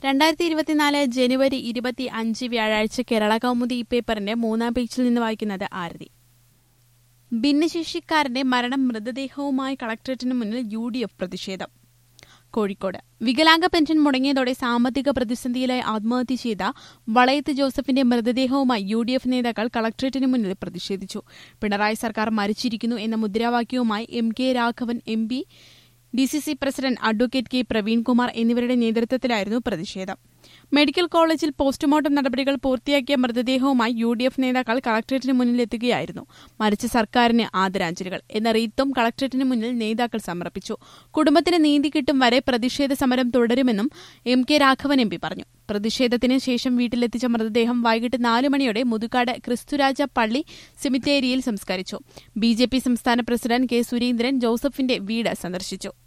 രണ്ടായിരത്തി ഇരുപത്തിനാല് ജനുവരി ഇരുപത്തി അഞ്ച് വ്യാഴാഴ്ച കേരള കൗമുദി ഈ പേപ്പറിന്റെ മൂന്നാം പേജിൽ നിന്ന് വായിക്കുന്നത് ആരതി ഭിന്നശേഷിക്കാരന്റെ മരണം മൃതദേഹവുമായി കളക്ടറേറ്റിന് മുന്നിൽ യു ഡി എഫ് പ്രതിഷേധം കോഴിക്കോട് വികലാംഗ പെൻഷൻ മുടങ്ങിയതോടെ സാമ്പത്തിക പ്രതിസന്ധിയിലായി ആത്മഹത്യ ചെയ്ത വളയത്ത് ജോസഫിന്റെ മൃതദേഹവുമായി യു ഡി എഫ് നേതാക്കൾ കളക്ടറേറ്റിന് മുന്നിൽ പ്രതിഷേധിച്ചു പിണറായി സർക്കാർ മരിച്ചിരിക്കുന്നു എന്ന മുദ്രാവാക്യവുമായി M K Raghavan M P D C C president advocate K Praveenkumar എന്നിവരുടെ നേതൃത്വത്തിലായിരുന്നു പ്രതിഷേധം മെഡിക്കൽ കോളേജിൽ പോസ്റ്റ്മോർട്ടം നടപടികൾ പൂർത്തിയാക്കിയ മൃതദേഹവുമായി യു ഡി എഫ് നേതാക്കൾ കളക്ടറേറ്റിന് മുന്നിലെത്തുകയായിരുന്നു മരിച്ച സർക്കാരിന് ആദരാഞ്ജലികൾ എന്ന റീത്തും കളക്ടറേറ്റിന് മുന്നിൽ നേതാക്കൾ സമർപ്പിച്ചു കുടുംബത്തിന് നീതി കിട്ടും വരെ പ്രതിഷേധ സമരം തുടരുമെന്നും M K Raghavan M P പറഞ്ഞു പ്രതിഷേധത്തിന് ശേഷം വീട്ടിലെത്തിച്ച മൃതദേഹം വൈകിട്ട് നാല് മണിയോടെ മുതുകാട് ക്രിസ്തുരാജ പള്ളി സെമിത്തേരിയിൽ സംസ്കരിച്ചു ബി ജെ പി സംസ്ഥാന പ്രസിഡന്റ് കെ സുരേന്ദ്രൻ ജോസഫിന്റെ വീട് സന്ദർശിച്ചു